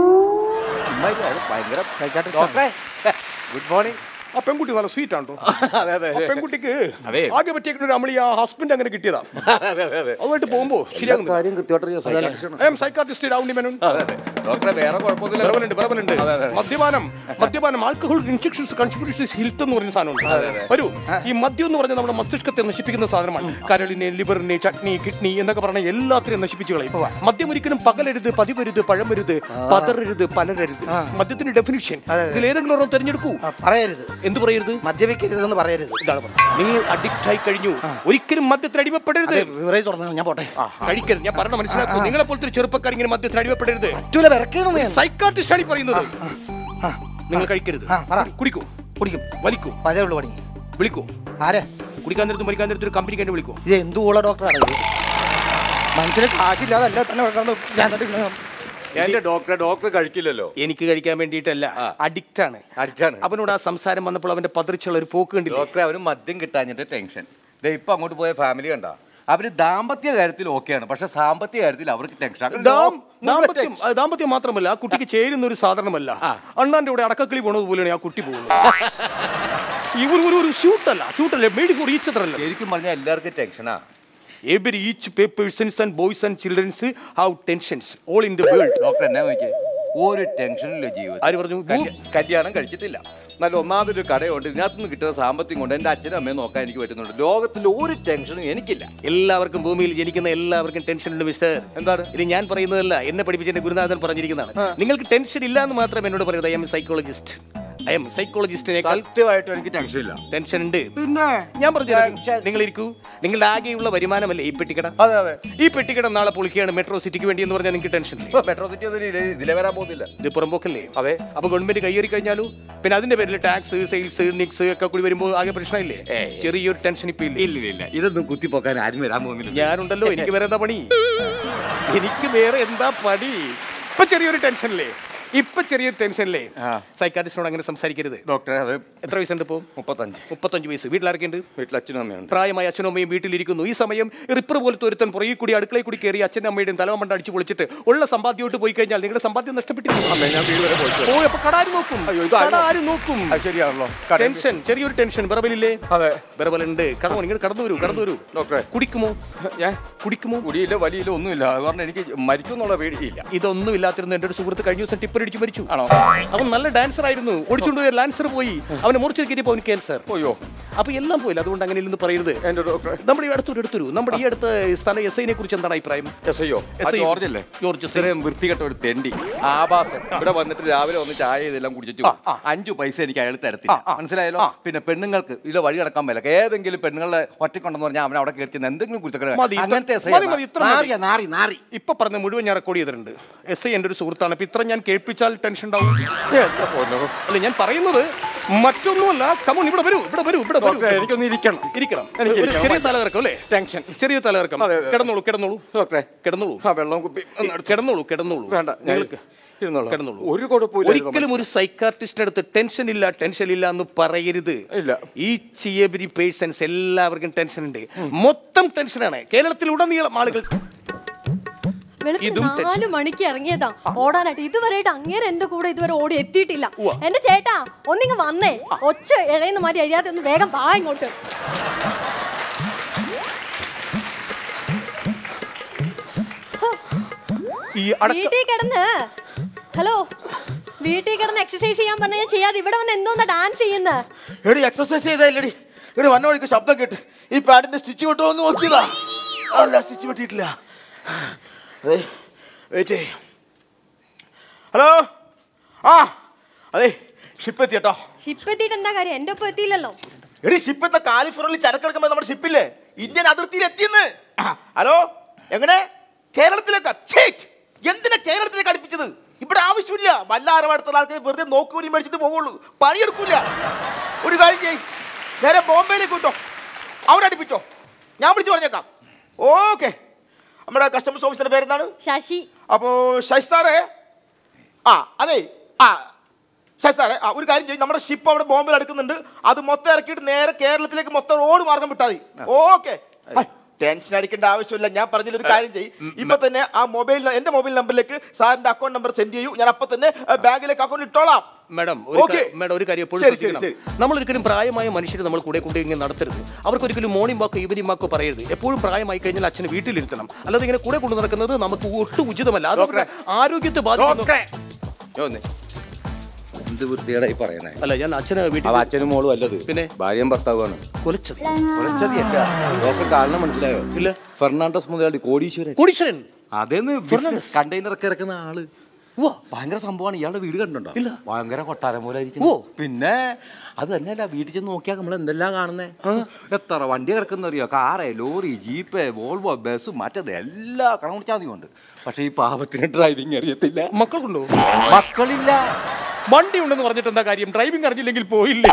ഭയങ്കര ഡോക്ടറെ ഗുഡ് മോർണിംഗ് ആ പെൺകുട്ടി നല്ല സ്വീറ്റ് ആണോ അതെ അതെ ആ പെൺകുട്ടിക്ക് അതെ. ആകെ പറ്റിയേക്കുന്ന ഒരു അമളി ആ ഹസ്ബൻഡ് അങ്ങനെ കിട്ടിയതാ അതെ അതെ അതെ അതുമായിട്ട് പോകുമ്പോ ശരിയാകുന്നു കാര്യം കൃത്യമായിട്ട് I am psychiatrist Ravunni Menon ഡോക്ടറെ വേറെ കുഴപ്പമൊന്നുമില്ല ബലബലുണ്ട് ബലബലുണ്ട് മദ്യപാനം മദ്യപാനം ആൽക്കഹോൾ ഇൻജെക്ഷൻസ് കൺസ്റ്റിറ്റ്യൂഷൻസ് ഹിൽത്ത് എന്ന് പറയുന്ന സാധനമുണ്ട് വരൂ ഈ മദ്യം എന്ന് പറഞ്ഞാൽ നമ്മുടെ മസ്തിഷ്കത്തെ നശിപ്പിക്കുന്ന സാധനമാണ് കരളിനെ ലിവറിനെ ചട്നി കിഡ്നി എന്നൊക്കെ പറഞ്ഞ എല്ലാത്തിനെയും നശിപ്പിച്ചു കളയും മദ്യം ഒരിക്കലും പകലരുത് പതിവരുത് പഴമരുത് പതറരുത് പലരരുത് മദ്യത്തിന്റെ ഡെഫിനിഷൻ ഇതിൽ ഏതെങ്കിലും ഒരെണ്ണം തിരഞ്ഞെടുക്കൂ ആ, പറയരുത് എന്ത് പറയരുത് മദ്യപിക്കരുതെന്ന് പറയരുത് ഇതാണ് പറഞ്ഞത്. നിങ്ങൾ അഡിക്റ്റ് ആയി കഴിഞ്ഞു ഒരിക്കലും മദ്യത്തിന് അടിമപ്പെടരുത് വിവരം തുറന്നു ഞാൻ പോട്ടെ കഴിക്കരുത് ഞാൻ പറഞ്ഞ മനസ്സിലാക്കൂ നിങ്ങളെ പോലത്തെ ഒരു ചെറുപ്പക്കാർ ഇങ്ങനെ മദ്യത്തിന് അടിമപ്പെടരുത് പറ്റൂല വിറക്കുന്നു ഞാൻ സൈക്കാട്രിസ്റ്റ് ആണ് ഈ പറയുന്നത് ആ, നിങ്ങൾ കഴിക്കരുത് ആ, പറ. കുടിക്കൂ കുടിക്കും വലിക്കൂ അതേ ഉള്ളു പണി വിളിക്കൂ ആരെ കുടിക്കാൻ നേരത്തും വലിക്കാൻ നേരത്തും ഒരു കമ്പനിക്ക് തന്നെ വിളിക്കൂ ഇത് എന്ത് ഊള ഡോക്ടറാണ് ഇത് മനുഷ്യന് കാശില്ലാതെ അല്ല തന്നെ കിടന്ന് ഞാൻ തട്ടി എന്റെ ഡോക്ടറെ ഡോക്ടർ കഴിക്കില്ലല്ലോ എനിക്ക് കഴിക്കാൻ വേണ്ടിയിട്ടല്ല അഡിക്റ്റ് ആണ് അടിച്ചാണ് അവനോട് ആ സംസാരം വന്നപ്പോൾ അവന്റെ പതിർച്ചുള്ള ഒരു പോക്ക് കണ്ടില്ല ഡോക്ടറെ അവന് മദ്യം കിട്ടാഞ്ഞിട്ട് ടെൻഷൻ ദേ ഇപ്പൊ അങ്ങോട്ട് പോയ ഫാമിലി കണ്ട അവര് ദാമ്പത്യ കാര്യത്തിൽ ഓക്കെയാണ് പക്ഷെ സാമ്പത്തിക കാര്യത്തിൽ അവർക്ക് ടെൻഷൻ ദാമ്പത്യം അത് ദാമ്പത്യം മാത്രമല്ല ആ കുട്ടിക്ക് ചേരുന്ന ഒരു സാധനമല്ല അണ്ണാന്റെ കൂടെ അടക്കക്കിളി പോണത് പോലെയാണ് ആ കുട്ടി പോകുന്നത് ഈ ഒരു ഒരു- ഒരു സ്യൂട്ടല്ല സ്യൂട്ടല്ല മെയ്ഡ് ഫോർ ഈച്ച് അതല്ല ശരിക്കും പറഞ്ഞാൽ എല്ലാവർക്കും ടെൻഷനാ every each persons and boys and childrens have tensions all in the world doctor എന്നെ നോക്കിയേ ഒരു ടെൻഷനില്ല ജീവിതം ആര് പറഞ്ഞു? കല്യ- കല്യാണം കഴിച്ചിട്ടില്ല നല്ല ഒന്നാമതൊരു കടയുണ്ട് ഇതിനകത്ത് നിന്ന് കിട്ടുന്ന സാമ്പത്തികം കൊണ്ട് എൻ്റെ അച്ഛനും അമ്മയും നോക്കാൻ എനിക്ക് പറ്റുന്നുണ്ട് ലോകത്തിൽ ഒരു ടെൻഷനും എനിക്കില്ല എല്ലാവർക്കും ഭൂമിയിൽ ജനിക്കുന്ന എല്ലാവർക്കും ടെൻഷൻ ഉണ്ട് മിസ്റ്റർ എന്താണ് ഇത് ഞാൻ പറയുന്നതല്ല എന്നെ പഠിപ്പിച്ച എന്റെ ഗുരുനാഥൻ പറഞ്ഞിരിക്കുന്നതാണ് നിങ്ങൾക്ക് ടെൻഷൻ ഇല്ല എന്ന് മാത്രം എന്നോട് പറയുന്നത് I am psychologist I am സൈക്കോളജിസ്റ്റിനേക്കാൾ സത്യമായിട്ടും എനിക്ക് ടെൻഷൻ ഇല്ല ടെൻഷൻ ഉണ്ട് പിന്നെ ഞാൻ പറഞ്ഞു നിങ്ങൾ ഇരിക്കൂ നിങ്ങളുടെ ആകെയുള്ള വരുമാനമല്ലേ ഈ പെട്ടിക്കട അതെ അതെ ഈ പെട്ടിക്കട നാളെ പൊളിക്കുകയാണ് മെട്രോ സിറ്റിക്ക് വേണ്ടി എന്ന് പറഞ്ഞാൽ നിങ്ങൾക്ക് ടെൻഷൻ ഇല്ലേ? മെട്രോ സിറ്റി ഒന്നും ഇല്ല, ഇതിലെ വരാൻ പോകുന്നില്ല ഇത് പുറമ്പോക്കല്ലേ അതെ. അപ്പൊ ഗവൺമെന്റ് കയ്യേറി കഴിഞ്ഞാലോ പിന്നെ അതിന്റെ പേരിൽ ടാക്സ് സെയിൽസ് നിക്സ് ഒക്കെ കൂടി വരുമ്പോൾ ആകെ പ്രശ്നമില്ലേ ചെറിയൊരു ടെൻഷൻ ഇപ്പൊ ഇല്ലേ ഇല്ല ഇല്ല ഇതൊന്നും കുത്തിപ്പോക്കാൻ ആരും വരാൻ പോകുന്നില്ല ഞാനുണ്ടല്ലോ എനിക്ക് വേറെ എന്താ പണി എനിക്ക് വേറെ എന്താ പണി ഇപ്പൊ ചെറിയൊരു ടെൻഷനല്ലേ ഇപ്പൊ ചെറിയൊരു ടെൻഷനല്ലേ സൈക്കാട്രിസ്റ്റിനോട് അങ്ങനെ സംസാരിക്കരുത് ഡോക്ടറെ അത് എത്ര വയസ്സുണ്ട് ഇപ്പോ മുപ്പത്തഞ്ച് മുപ്പത്തഞ്ച് വയസ്സ് വീട്ടിലാർക്കുണ്ട് വീട്ടിൽ അച്ഛനും അമ്മയുണ്ട് പ്രായമായ അച്ഛനും അമ്മയും വീട്ടിലിരിക്കുന്നു ഈ സമയം റിപ്പർ പോലത്തെ ഒരുത്തൻ പുറകെ കൂടി അടുക്കളയിൽ കൂടി കയറി അച്ഛനും അമ്മയുടെയും തലവമണ്ട അടിച്ച് പൊളിച്ചിട്ട് ഉള്ള സമ്പാദ്യമായിട്ട് പോയി കഴിഞ്ഞാൽ നിങ്ങളുടെ സമ്പാദ്യം നഷ്ടപ്പെട്ടിരിക്കും അമ്മേ ഞാൻ വീട് വരെ പോയിട്ട് പോയി അപ്പൊ കടാര് നോക്കും അയ്യോ, ഇത് ആര് കട ആര് നോക്കും അത് ശരിയാണല്ലോ ടെൻഷൻ ചെറിയൊരു ടെൻഷൻ വിറവലില്ലേ അതെ വിറവലുണ്ട് കടന്നു നിങ്ങൾ കടന്നു വരൂ കടന്നു വരൂ ഡോക്ടറെ കുടിക്കുമോ ഞാൻ കുടിക്കുമോ കുടിയില്ല വലിയില്ല ഒന്നുമില്ല അത് പറഞ്ഞാൽ എനിക്ക് മരിക്കും എന്നുള്ള പേടിയില്ല ഇതൊന്നും ഇല്ലാത്തിരുന്നു എന്റെ ഒരു സുഹൃത്ത് കഴിഞ്ഞ ദിവസം ടിപ്പർ അടിച്ച് മരിച്ചു ആണോ അവൻ നല്ല ഡാൻസർ ആയിരുന്നു ഓടിച്ചുകൊണ്ട് പോയ ലാൻസർ പോയി അവനെ മുറിച്ചു കയറ്റിയപ്പോ അവൻ ക്യാൻസർ പോയോ അപ്പൊ എല്ലാം പോയില്ല അതുകൊണ്ട് അങ്ങനെ ഇല്ലെന്ന് പറയരുത് എന്റെ ഡോക്ടറെ നമ്മുടെ ഈ അടുത്തൊരു എടുത്തൊരു നമ്മുടെ ഈ അടുത്ത സ്ഥല എസ് ഐനെ കുറിച്ച് എന്താണ് അഭിപ്രായം എസ് ഐയോ SI. ജോർജ് അല്ലേ ജോർജ് എസ് ഐ. ഇത്രയും വൃത്തികെട്ട ഒരു തെണ്ടി ആഭാസം ഇവിടെ വന്നിട്ട് രാവിലെ വന്ന് ചായ ഇതെല്ലാം കുടിച്ചിട്ട് പോകും. അഞ്ചു പൈസ എനിക്ക് അയാൾ തരത്തില്ല മനസ്സിലായല്ലോ പിന്നെ പെണ്ണുങ്ങൾക്ക് ഇതിലെ വഴി കിടക്കാൻ മേല ഏതെങ്കിലും പെണ്ണുങ്ങളെ ഒറ്റക്കൊണ്ടെന്ന് പറഞ്ഞാൽ അവൻ അവിടെ കയറി ചെന്ന് എന്തെങ്കിലും കുരുത്തക്കട മതി, ഇത്ര- അങ്ങനത്തെ SI മതി, ആണ്. മതി, ഇത്ര മതി. നാറിയാ, നാറി നാറി ഇപ്പൊ പറഞ്ഞ മുഴുവൻ ഞാൻ റെക്കോർഡ് ചെയ്തിട്ടുണ്ട് എസ് ഐ എന്റെ ഒരു സുഹൃത്താണ് അപ്പൊ ഇത്ര ഞാൻ കേൾപ്പിച്ചാൽ ടെൻഷൻ ഉണ്ടാവും അല്ല ഞാൻ പറയുന്നത് മറ്റൊന്നുമല്ല കമോൺ ഇവിടെ വരൂ ഇവിടെ വരൂ ഇവിടെ വരൂ ഡോക്ടറെ, എനിക്കൊന്ന് ഇരിക്കണം ഇരിക്കണം എനിക്ക് ഒരു ഇരിക്കണം. ചെറിയ തലകറക്കം അല്ലേ ടെൻഷൻ ചെറിയ തലകറക്കം അതെ, അതെ. കിടന്നോളൂ കിടന്നോളൂ ഡോക്ടറെ കിടന്നോളൂ ആ വെള്ളം കുപ്പി ഒന്ന് എടുത്ത് കിടന്നോളൂ കിടന്നോളൂ വേണ്ട, ഞാൻ നിങ്ങൾക്ക് ഇരുന്നോളാം. കിടന്നോളൂ ഒരു കുഴപ്പമില്ല ഒരിക്കലും ഒരു സൈക്കാർട്ടിസ്റ്റിന്റെ അടുത്ത് ടെൻഷൻ ഇല്ല ടെൻഷൻ ഇല്ല എന്ന് പറയരുത് ഇല്ല. ഈ ചിയബരി പേഴ്സൺസ് എല്ലാവർക്കും ടെൻഷൻ ഉണ്ട് മൊത്തം ടെൻഷനാണ് കേരളത്തിലുടനീളം ആളുകൾ വെളുപ്പിന് ഇതും tension. നാല് മണിക്ക് ഇറങ്ങിയതാ ഓടാനായിട്ട് ഇതുവരെയായിട്ട് അങ്ങേരെ എന്റെ കൂടെ ഇതുവരെ ഓടി എത്തിയിട്ടില്ല എന്റെ ചേട്ടാ ഒന്നിങ്ങ് വന്നേ ഒച്ച ഇഴയുന്ന മാതിരി അഴിയാതെ ഒന്ന് വേഗം വാ ഇങ്ങോട്ട് ഈ അടക്ക വീട്ടിൽ കിടന്ന് ഹലോ വീട്ടിൽ കിടന്ന് എക്സസൈസ് ചെയ്യാൻ പറഞ്ഞ ഞാൻ ചെയ്യാതെ ഇവിടെ വന്ന് എന്തോന്നാ ഡാൻസ് ചെയ്യുന്നത് എടി എക്സസൈസ് ചെയ്തല്ലേടി എടി വന്ന വഴിക്ക് ശബ്ദം കേട്ട് ഈ പാഡിന്റെ സ്റ്റിച്ച് വിട്ടോ എന്ന് നോക്കിയതാ അല്ല സ്റ്റിച്ച് വെട്ടിയിട്ടില്ല അതെ വെയിറ്റ് ഹലോ ആ അതെ ഷിപ്പ് എത്തി കേട്ടോ ഷിപ്പ് എത്തിയിട്ട് എന്താ കാര്യം എന്റെ ഒപ്പം എത്തിയില്ലല്ലോ എടി ഷിപ്പ് എത്ത കാലിഫോർണിയയിൽ ചരക്കെടുക്കുമ്പോൾ നമ്മുടെ ഷിപ്പില്ലേ ഇന്ത്യൻ അതിർത്തിയിൽ എത്തിയെന്ന് ഹലോ എങ്ങനെ കേരളത്തിലേക്ക് ഛേറ്റ്! എന്തിനാ കേരളത്തിലേക്ക് അടുപ്പിച്ചത് ഇവിടെ ആവശ്യമില്ല വല്ല ആരവടുത്ത ആൾക്കാർ വെറുതെ നോക്കൂലി മേടിച്ചിട്ട് പോകുള്ളൂ പണിയെടുക്കൂല ഒരു കാര്യം ചെയ്യ് നേരെ ബോംബെയിലേക്ക് വിട്ടോ അവിടെ അടുപ്പിച്ചോ ഞാൻ വിളിച്ചു പറഞ്ഞേക്കാം ഓക്കെ നമ്മുടെ കസ്റ്റമർ സർവീസിന്റെ പേരെന്താണ് ശശി അപ്പോ ശശി സാറേ ആ അതെ ആ ശശി സാറേ ആ ഒരു കാര്യം ചെയ്യും നമ്മുടെ ഷിപ്പ് അവിടെ ബോംബെയിൽ അടുക്കുന്നുണ്ട് അത് മൊത്തം ഇറക്കിയിട്ട് നേരെ കേരളത്തിലേക്ക് മൊത്തം റോഡ് മാർഗം വിട്ടാൽ മതി ഓക്കെ ടെൻഷൻ അടിക്കേണ്ട ആവശ്യമില്ല ഞാൻ പറഞ്ഞതിൽ ഒരു കാര്യം ചെയ്യും ഇപ്പൊ തന്നെ ആ മൊബൈൽ എന്റെ മൊബൈൽ നമ്പറിലേക്ക് സാറിന്റെ അക്കൗണ്ട് നമ്പർ സെൻഡ് ചെയ്യൂ ഞാൻ അപ്പൊ തന്നെ ആ, ബാങ്കിലേക്ക് അക്കൗണ്ട് ഇട്ടോളാം മാഡം ഒരു Okay. കാ- മാഡം ഒരു കാര്യം എപ്പോഴും ശരി, ശരി, ശ്രദ്ധിക്കണം. നമ്മൾ ഒരിക്കലും പ്രായമായ മനുഷ്യരെ നമ്മൾ കൂടെ കൊണ്ട് ഇങ്ങനെ നടത്തരുത് അവർക്ക് ഒരിക്കലും മോർണിംഗ് വാക്കോ ഈവനിംഗ് വാക്കോ പറയരുത് എപ്പോഴും പ്രായമായി കഴിഞ്ഞാൽ അച്ഛന് വീട്ടിലിരുത്തണം അല്ലാതെ ഇങ്ങനെ കൂടെ കൊണ്ട് നടക്കുന്നത് നമുക്ക് ഒട്ടും ഉചിതമല്ല അത് അവരുടെ ആരോഗ്യത്തെ ബാധിക്കുന്നു ഒന്ന് എന്ത് വൃത്തിയുടെ ഈ പറയണേ അല്ല ഞാൻ അച്ഛന് വീട്ടിൽ അവ അച്ഛനും മോളും അല്ലത് പിന്നെ? ഭാര്യയും ഭർത്താവുമാണ് കൊലച്ചത് കുറച്ചതിയല്ല ഡോക്ടർ കാരണം മനസ്സിലായോ ഇല്ല. ഫെർണാണ്ടസ് മുതലാളി കോടീശ്വരൻ കോടീശ്വരൻ അതേന്ന് കണ്ടെയ്നർ ഒക്കെ ഇറക്കുന്ന ആള് ഉവ്വ. ഭയങ്കര സംഭവമാണ് ഇയാളുടെ വീട് കണ്ടുണ്ടോ ഇല്ല. ഭയങ്കര കൊട്ടാരം പോലെ ഓ. പിന്നെ അത് തന്നെയല്ല വീട്ടിൽ ചെന്ന് നോക്കിയാൽ നമ്മൾ എന്തെല്ലാം കാണുന്നേ എത്ര വണ്ടി കിടക്കുന്ന അറിയോ car lorry jeep Volvo bus മറ്റത് എല്ലാ കണക്കുടിച്ചാതി ഉണ്ട് പക്ഷെ ഈ പാവത്തിന് ഡ്രൈവിംഗ് അറിയത്തില്ല മക്കൾക്കുണ്ടോ മക്കളില്ല വണ്ടി ഉണ്ടെന്ന് പറഞ്ഞിട്ട് എന്താ കാര്യം ഡ്രൈവിംഗ് അറിഞ്ഞില്ലെങ്കിൽ പോയില്ല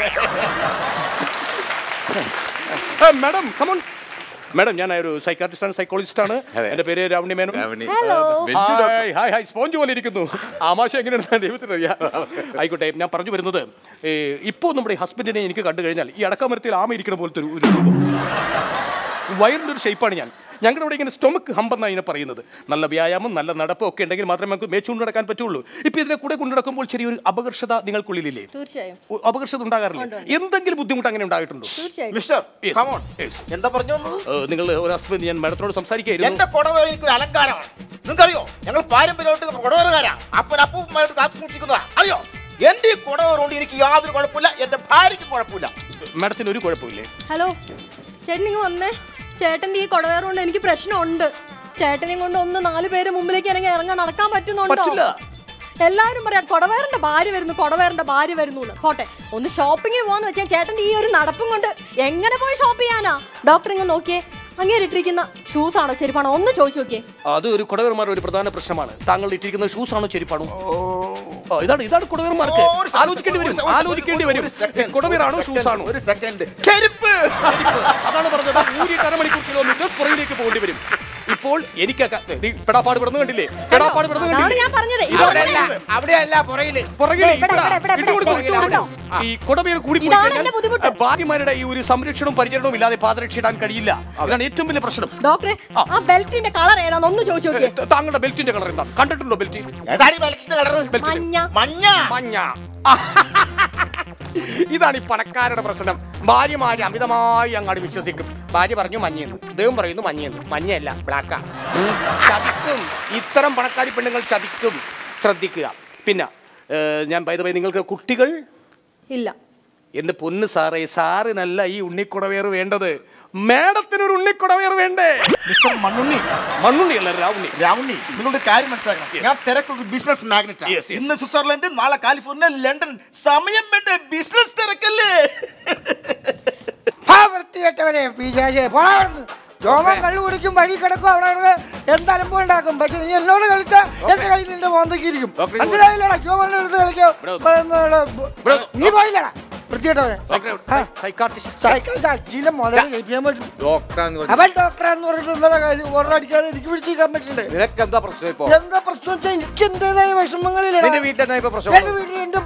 മാഡം കമോൺ മാഡം ഞാൻ ഒരു സൈക്കാട്രിസ്റ്റ് ആണ് സൈക്കോളജിസ്റ്റ് ആണ് എന്റെ പേര് Ravani Menon hello hi hi hi sponge പോലെ ഇരിക്കുന്നു ആമാശ എങ്ങനെയാണ് ദൈവത്തിന് അറിയാം ആയിക്കോട്ടെ ഞാൻ പറഞ്ഞു വരുന്നത് ഏ, ഇപ്പോൾ നമ്മുടെ ഹസ്ബൻഡിനെ എനിക്ക് കണ്ടു കഴിഞ്ഞാൽ ഈ അടക്കാമരത്തിൽ ആമ ഇരിക്കുന്ന പോലത്തെ ഒരു ഒരു രൂപം വയറിൻ്റെ ഒരു ഷേപ്പാണ് ഞാൻ ഞങ്ങളുടെ ഇവിടെ ഇങ്ങനെ സ്റ്റൊമക്ക് ഹമ്പെന്നാണ് ഇതിനെ പറയുന്നത് നല്ല വ്യായാമം നല്ല നടപ്പം ഒക്കെ ഉണ്ടെങ്കിൽ മാത്രമേ നമുക്ക് മേച്ചുകൊണ്ട് നടക്കാൻ പറ്റുള്ളൂ ഇപ്പൊ ഇതിനെ കൂടെ കൊണ്ടു നടക്കുമ്പോൾ ചെറിയൊരു അപകർഷത നിങ്ങൾക്കുള്ളിലില്ലേ തീർച്ചയായും ഉ- അപകർഷത ഉണ്ടാകാറില്ല എന്തെങ്കിലും ബുദ്ധിമുട്ട് അങ്ങനെ ഉണ്ടായിട്ടുണ്ടോ തീർച്ചയായും മിസ്റ്റർ Yes. Come on Yes. എന്താ പറഞ്ഞു വന്നത് ഏ, നിങ്ങൾ ഒരു ഹസ്ബൻഡ് ഞാൻ മാഡത്തിനോട് സംസാരിക്കുകയായിരുന്നു എന്റെ കൊടവേര എനിക്കൊരു അലങ്കാരമാണ് നിങ്ങൾക്കറിയോ ഞങ്ങൾ പാരമ്പര്യമായിട്ട് കൊടവേറുകാരാ അപ്പൻ അപ്പൂപ്പന്മാരായിട്ട് കാത്തു സൂക്ഷിക്കുന്നതാ അറിയോ എന്റെ ഈ കൊടവേർ കൊണ്ട് എനിക്ക് യാതൊരു കുഴപ്പമില്ല എന്റെ ഭാര്യയ്ക്കും കുഴപ്പമില്ല മാഡത്തിന് ഒരു കുഴപ്പമില്ലേ ഹലോ ചേട്ടൻ ഇങ്ങ് വന്നേ ചേട്ടന്റെ ഈ കൊടവേറുകൊണ്ട് എനിക്ക് പ്രശ്നമുണ്ട് ചേട്ടനെയും കൊണ്ട് ഒന്ന് നാല് പേര് മുമ്പിലേക്ക് ഇറങ്ങി ഇറങ്ങാൻ നടക്കാൻ പറ്റുന്നുണ്ടോ പറ്റില്ല. എല്ലാവരും പറയാം കൊടവേറിന്റെ ഭാര്യ വരുന്നു കൊടവേറിന്റെ ഭാര്യ വരുന്നു എന്ന്. പോട്ടെ ഒന്ന് ഷോപ്പിങ്ങിന് പോവാന്ന് വെച്ചാൽ ചേട്ടന്റെ ഈ ഒരു നടപ്പും കൊണ്ട് എങ്ങനെ പോയി ഷോപ്പ് ചെയ്യാനാ ഡോക്ടർ ഇങ്ങ് നോക്കിയേ അങ്ങേര് ഇട്ടിരിക്കുന്ന ഷൂസ് ആണോ ചെരുപ്പാണോ ഒന്ന് ചോദിച്ചു നോക്കിയേ അത് ഒരു കുടവേർമാരുടെ ഒരു പ്രധാന പ്രശ്നമാണ് താങ്കൾ ഇട്ടിരിക്കുന്ന ഷൂസ് ആണോ ചെരുപ്പാണോ ഓ, ഇതാണ് ഇതാണ് കുടവേർമാർക്ക് ഓ, ഒരു second, ആലോചിക്കേണ്ടി ഒരു വരും second, ആലോചിക്കേണ്ടി ഒരു വരും second, കുടവേറാണോ ഒരു ഷൂസ് second, ആണോ ഒരു സെക്കൻഡ് ചെരുപ്പ് അതാണ് പറഞ്ഞത് ഊരിയിട്ട് അരമണിക്കൂർ കിലോമീറ്റർ പുറകിലേക്ക് പോകേണ്ടി വരും ഇപ്പോൾ എനിക്ക് പെടാപ്പാട് പെടുന്നു കണ്ടില്ലേ പെടാപ്പാട് പെടുന്നു അതാണ് കണ്ടില്ലേ ഞാൻ പറഞ്ഞത് ഇതാണ് ഇതവിടെയല്ല. പറഞ്ഞത്. അവിടെയല്ല പുറയില് പുറകില് ഇവിടെ, ഇവിടെ. ഇവിടെ, ഇവിടെ, ഇട്ട് കൊടുക്കൂ, ഇവിടെ, ഇട്ട് കൊടുക്കൂ. കണ്ടോ? ഈ കുടവേർ കൂടി പോയി ഇതാണ് കഴിഞ്ഞാൽ എന്റെ ബുദ്ധിമുട്ട്. ഭാര്യമാരുടെ ഈ ഒരു സംരക്ഷണവും പരിചരണവും ഇല്ലാതെ പാദരക്ഷ ഇടാൻ കഴിയില്ല അതാണ് ഏറ്റവും വലിയ പ്രശ്നം ഡോക്ടറെ ആ ബെൽറ്റിന്റെ കളർ ഏതാന്ന് ഒന്ന് ചോദിച്ചു നോക്കിയേ ത- താങ്കളുടെ ബെൽറ്റിന്റെ കളർ എന്താ കണ്ടിട്ടുണ്ടോ ബെൽറ്റ് ഏതാണ് ഈ മലക്കിന്റെ കളറ് മഞ്ഞ മഞ്ഞ മഞ്ഞ ഇതാണ് ഈ പണക്കാരുടെ പ്രശ്നം ഭാര്യമാര് അമിതമായി അങ്ങാട് വിശ്വസിക്കും ഭാര്യ പറഞ്ഞു മഞ്ഞയെന്ന് ദൈവം പറയുന്നു മഞ്ഞയെന്ന് മഞ്ഞയല്ല ബ്ലാക്കാ ചതിക്കും ഇത്തരം പണക്കാരി പെണ്ണുങ്ങൾ ചതിക്കും ശ്രദ്ധിക്കുക പിന്നെ ഏഹ്, ഞാൻ പൈത നിങ്ങൾക്ക് കുട്ടികൾ ഇല്ല എന്ന് പൊന്ന് സാറേ സാറിനല്ല ഈ ഉണ്ണിക്കുടവേർ വേണ്ടത് മേഡത്തിനൊരു ഉണ്ണിക്കുടവേർ വേണ്ടേ മിസ്റ്റർ മണ്ണുണ്ണി മണ്ണുണ്ണിയല്ല രാവുണ്ണി രാവുണ്ണി നിങ്ങളുടെ കാര്യം മനസ്സിലാക്കണം ഞാൻ തിരക്കുള്ള ബിസിനസ് മാഗ്നറ്റ് Yes, yes. ഇന്ന് സ്വിറ്റ്സർലൻഡ് നാളെ കാലിഫോർണിയ ലണ്ടൻ സമയം വേണ്ട ബിസിനസ് തിരക്കല്ലേ ആ വൃത്തികെട്ടവനെ പിശാചെ പോടാ അവിടുന്ന് രോമം കള്ളു കുടിക്കും വഴി കിടക്കും അവിടെ കിടന്ന് എന്തായാലും പോയി ഉണ്ടാക്കും പക്ഷെ നീ എന്നോട് കളിച്ച എന്റെ കയ്യിൽ നിന്റെ മോന്തയ്ക്ക് ഇരിക്കും മനസ്സിലായില്ലടാ രോമന്റെ അടുത്ത് കളിക്കോ നീ പോയില്ലടാ വൃത്തികെട്ടവനെ സൈക്കാട്രിസ്റ്റ് സൈക്കിൾ അച്ഛനെ മുതൽ കഴിപ്പിക്കാൻ പറ്റും ഡോക്ടറാന്ന് പറഞ്ഞു അവൻ ഡോക്ടറാന്ന് പറഞ്ഞിട്ട് എന്താ കാര്യം ഓർഡറടിക്കാതെ എനിക്ക് പിടിച്ചിരിക്കാൻ പറ്റണ്ടേ നിനക്ക് എന്താ പ്രശ്നം ഇപ്പൊ എന്താ പ്രശ്നം വെച്ചാൽ എനിക്ക് എന്റേതായ വിഷമങ്ങളില്ല നിന്റെ വീട്ടിൽ ഇപ്പൊ പ്രശ്നം എന്റെ വീട്ടിൽ എന്റെ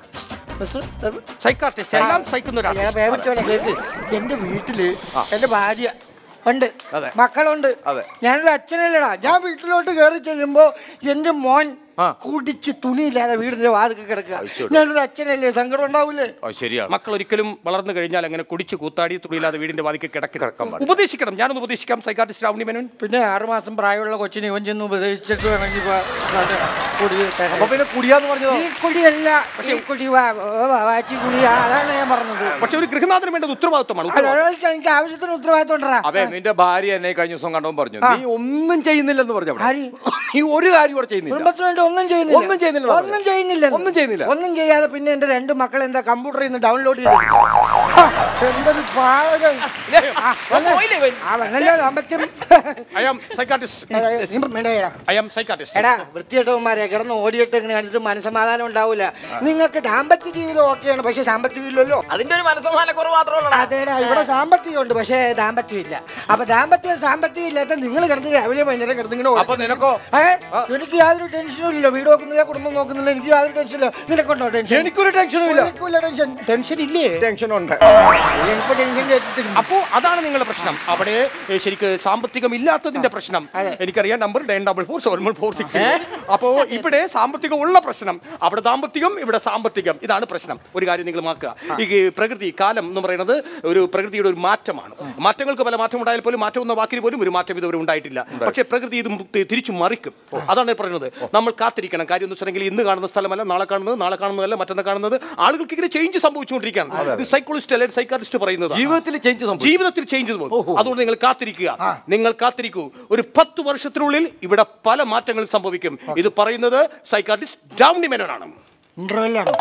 സൈക്കാട്രിസ്റ്റ് എല്ലാം സഹിക്കുന്ന ഒരു ഞാൻ artist. വേവിച്ചോലെ കേക്ക് എന്റെ വീട്ടില് എന്റെ ഭാര്യ ഉണ്ട് അതെ. മക്കളുണ്ട് അതെ. ഞാനൊരു അച്ഛനല്ലടാ ഞാൻ വീട്ടിലോട്ട് കയറി ചെല്ലുമ്പോ എന്റെ മോൻ ആ. കുടിച്ച് തുണിയില്ലാതെ വീടിന്റെ വാതിൽ കിടക്കുക ഞാനൊരു അച്ഛനല്ലേ സങ്കടം ഉണ്ടാവൂലേ ശരിയാണ് മക്കൾ ഒരിക്കലും വളർന്നു കഴിഞ്ഞാൽ അങ്ങനെ കുടിച്ച് കൂത്താടി തുണിയില്ലാതെ വീടിന്റെ വാതിക്ക് കിടക്കി കിടക്കാൻ ഉപദേശിക്കണം ഞാനൊന്ന് ഉപദേശിക്കാം സൈക്കാട്രിസ്റ്റ് രാവണി മേനോൻ പിന്നെ ആറുമാസം പ്രായമുള്ള കൊച്ചിനെ ഇവൻ ചെന്ന് ഉപദേശിച്ചിട്ട് വേണമെങ്കിൽ ഇപ്പൊ അത് കുടി കേട്ടാൻ. അപ്പൊ പിന്നെ കുടിയാന്ന് പറഞ്ഞതോ ഈ കുടിയല്ല ഈ കുടി വാ- വാ- വാറ്റി കുടിയാ അതാണ് ഞാൻ പറഞ്ഞത് പക്ഷെ ഒരു ഗൃഹനാഥന് വേണ്ടത് ഉത്തരവാദിത്വമാണ് അല്ല, ഉത്തരവാദിത്വം. അതൊക്കെ എനിക്ക് ആവശ്യത്തിന് ഉത്തരവാദിത്വം ഉണ്ടടാ അതെ നിന്റെ ഭാര്യ എന്നെ കഴിഞ്ഞ ദിവസം കണ്ടോ പറഞ്ഞു നീ ഒന്നും ചെയ്യുന്നില്ലെന്ന് പറഞ്ഞു അവിടെ. ആര്? നീ ഒരു കാര്യം ഇവിടെ ചെയ്യുന്നില്ല കുടുംബത്തിന് വേണ്ടി ഒന്നും ചെയ്യുന്നില്ല ഒന്നും ചെയ്യുന്നില്ല ഒന്നും ചെയ്യുന്നില്ല ഒന്നും ചെയ്യുന്നില്ല. ഒന്നും ചെയ്യാതെ പിന്നെ എന്റെ രണ്ട് മക്കൾ എന്താ കമ്പ്യൂട്ടറിൽ നിന്ന് ഡൗൺലോഡ് ചെയ്തു ഹാ, എന്തൊരു പാവം. ആ, വന്ന്- പോയില്ലേ ഇവൻ? ആ, വന്നല്ലോ ദാമ്പത്യം I am psychiatrist. നീ മിണ്ടേടാ. I am psychiatrist. എടാ വൃത്തികെട്ടവന്മാരെ കിടന്ന് ഓടിയിട്ട് ഇങ്ങനെ കണ്ടിട്ട് മനസ്സമാധാനം ഉണ്ടാവില്ല നിങ്ങൾക്ക് ദാമ്പത്യ ജീവിതം ഓക്കെയാണ് പക്ഷെ സാമ്പത്തികം ഇല്ലല്ലോ അതിന്റെ ഒരു മനസ്സമാനക്കുറവ് മാത്രമല്ല അതേടാ ഇവിടെ സാമ്പത്തികം ഉണ്ട് പക്ഷേ ദാമ്പത്യം ഇല്ല അപ്പൊ ദാമ്പത്യം സാമ്പത്തികം ഇല്ലാത്ത നിങ്ങൾ കിടന്ന് രാവിലെ വൈകുന്നേരം കിടന്ന് ഇങ്ങനെ അപ്പൊ നിനക്കോ ഏ? എനിക്ക് യാതൊരു ടെൻഷനും ഇല്ല വീട് നോക്കുന്നില്ല കുടുംബം നോക്കുന്നില്ല എനിക്ക് യാതൊരു ടെൻഷനില്ല നിനക്കുണ്ടോ ടെൻഷൻ എനിക്കൊരു ടെൻഷനും ഇല്ല എനിക്കില്ല ടെൻഷൻ ടെൻഷൻ ഇല്ലേ ടെൻഷൻ ഉണ്ട് എനിക്ക് ടെൻഷൻ കേട്ടിട്ട് അപ്പോ അതാണ് നിങ്ങളുടെ പ്രശ്നം അവിടെ ഏ, ശരിക്ക് സാമ്പത്തികം ഇല്ലാത്തതിന്റെ പ്രശ്നം എനിക്കറിയാം number nine double four seven four six അപ്പോ ഇവിടെ സാമ്പത്തികം ഉള്ള പ്രശ്നം അവിടെ ദാമ്പത്തികം ഇവിടെ സാമ്പത്തികം ഇതാണ് പ്രശ്നം ഒരു കാര്യം നിങ്ങൾ മാക്കുക ഈ പ്രകൃതി കാലം എന്ന് പറയുന്നത് ഒരു പ്രകൃതിയുടെ ഒരു മാറ്റമാണ് മാറ്റങ്ങൾക്ക് പല മാറ്റം ഉണ്ടായാൽ പോലും മാറ്റം എന്ന വാക്കിന് പോലും ഒരു മാറ്റം ഇതുവരെ ഉണ്ടായിട്ടില്ല പക്ഷേ പ്രകൃതി ഇത് തി- തിരിച്ചു മറിക്കും അതാണ് പറയുന്നത് നമ്മൾ കാത്തിരിക്കണം കാര്യം എന്ന് വെച്ചിട്ടുണ്ടെങ്കിൽ ഇന്ന് കാണുന്ന സ്ഥലമല്ല നാളെ കാണുന്നത് നാളെ കാണുന്നതല്ല മറ്റന്നാൾ കാണുന്നത് ആളുകൾക്ക് ഇങ്ങനെ ചേഞ്ച് സംഭവിച്ചുകൊണ്ടിരിക്കുകയാണ് ഇത് സൈക്കോളജിസ്റ്റ് അല്ലെങ്കിൽ സൈക്കാട്രിസ്റ്റ് പറയുന്നത് ജീവിതത്തിൽ ചേഞ്ച് സംഭവിച്ചു ജീവിതത്തിൽ ചേഞ്ച് പോകും അതുകൊണ്ട് നിങ്ങൾ കാത്തിരിക്കുക നിങ്ങൾ കാത്തിരിക്കൂ ഒരു പത്ത് വർഷത്തിനുള്ളിൽ ഇവിടെ പല മാറ്റങ്ങളും സംഭവിക്കും ഇത് പറയുന്നത് സൈക്കാട്രിസ്റ്റ് ഡൗണി മേനോനാണ് ഇന്റർവെല്ലാണോ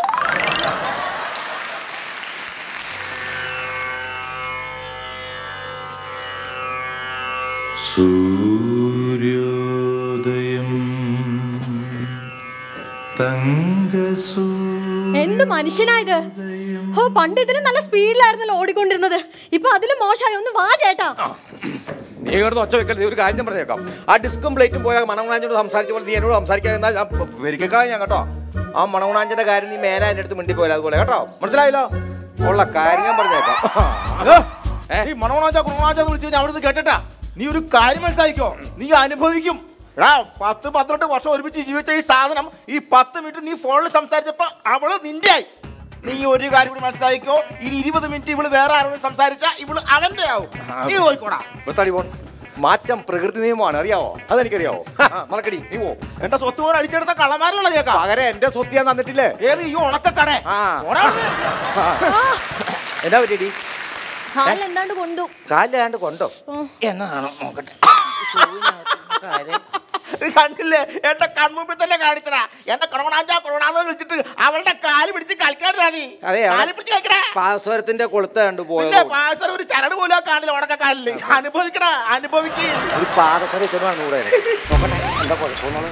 സൂര്യോദയം തങ്കസൂ എന്ത് മനുഷ്യനായത് ഓ പണ്ട് ഇതിലും നല്ല സ്പീഡിലായിരുന്നല്ലോ ഓടിക്കൊണ്ടിരുന്നത് ഇപ്പൊ അതിലും മോശമായി ഒന്ന് വാ ചേട്ടാ നീ ഇങ്ങോട്ട് ഒച്ച വെക്കൽ നീ ഒരു കാര്യം ഞാൻ പറഞ്ഞേക്കാം ആ ഡിസ്കും പ്ലേറ്റും പോയാൽ മണകുണാഞ്ചോട് സംസാരിച്ച പോലെ നീ എന്നോട് സംസാരിക്കാൻ എന്നാൽ ഞാൻ വരിക്കാതെ ഞാൻ കേട്ടോ ആ മണകുണാഞ്ചന്റെ കാര്യം നീ മേലെ എൻ്റെ അടുത്ത് മിണ്ടി പോയാൽ അതുപോലെ കേട്ടോ മനസ്സിലായല്ലോ ഉള്ള കാര്യം ഞാൻ പറഞ്ഞേക്കാം അതോ നീ മണോണാച്ച കുണോണാച്ച എന്ന് വിളിച്ചു ഞാൻ അവിടുന്ന് കേട്ടട്ടാ നീ ഒരു കാര്യം മനസ്സിലാക്കിക്കോ നീ അനുഭവിക്കും എടാ പത്ത് പന്ത്രണ്ട് വർഷം ഒരുമിച്ച് ജീവിച്ച ഈ സാധനം ഈ പത്ത് മിനിറ്റ് നീ ഫോണിൽ സംസാരിച്ചപ്പോ അവള് നിന്റെ ആയി നീ ഒരു കാര്യം കൂടി മനസ്സിലാക്കിക്കോ ഇനി ഇരുപത് മിനിറ്റ് ഇവള് വേറെ ആരോടും സംസാരിച്ചാ ഇവള് അവന്റെ ആവും നീ പോയിക്കോടാ ബത്താടി പോൺ മാറ്റം പ്രകൃതി നിയമമാണ് അറിയാവോ അതെനിക്കറിയാവോ മലക്കടി നീ പോ എന്റെ സ്വത്ത് പോലെ അടിച്ചെടുത്ത കള്ളമാരുള്ള കേക്കാം പകരം എന്റെ സ്വത്ത് ഞാൻ തന്നിട്ടില്ലേ ഏത് ഈ ഉണക്കക്കടേ ആ. പോടാ അവിടുന്ന്. എന്നാ പറ്റിയടി ഹാലിൽ എന്താണ്ട് കൊണ്ടു കാലിലാണ്ട് കൊണ്ടോ എന്നാണോ നോക്കട്ടെ ഇത് കണ്ടില്ലേ എന്റെ കൺമുമ്പിൽ തന്നെ കാണിച്ചടാ എന്റെ കൊറോണാഞ്ചാ കൊറോണാന്ന് വിളിച്ചിട്ട് അവളുടെ കാല് പിടിച്ച് കളിക്കാണ്ടാ നീ അതെ, അവൾ- കാല് പിടിച്ച് കളിക്കടാ പാസ്വരത്തിന്റെ കൊളുത്ത കണ്ടു പിന്നെ പോയത് പാസർ ഒരു ചരട് പോലും ആ കാണില്ല ഉണക്ക കാലില് അനുഭവിക്കടാ അനുഭവിക്ക് ഒരു പാദസരം ഇട്ടോണ്ടാണ് കൂടെ നോക്കട്ടെ എന്താ കുഴപ്പമൊന്നും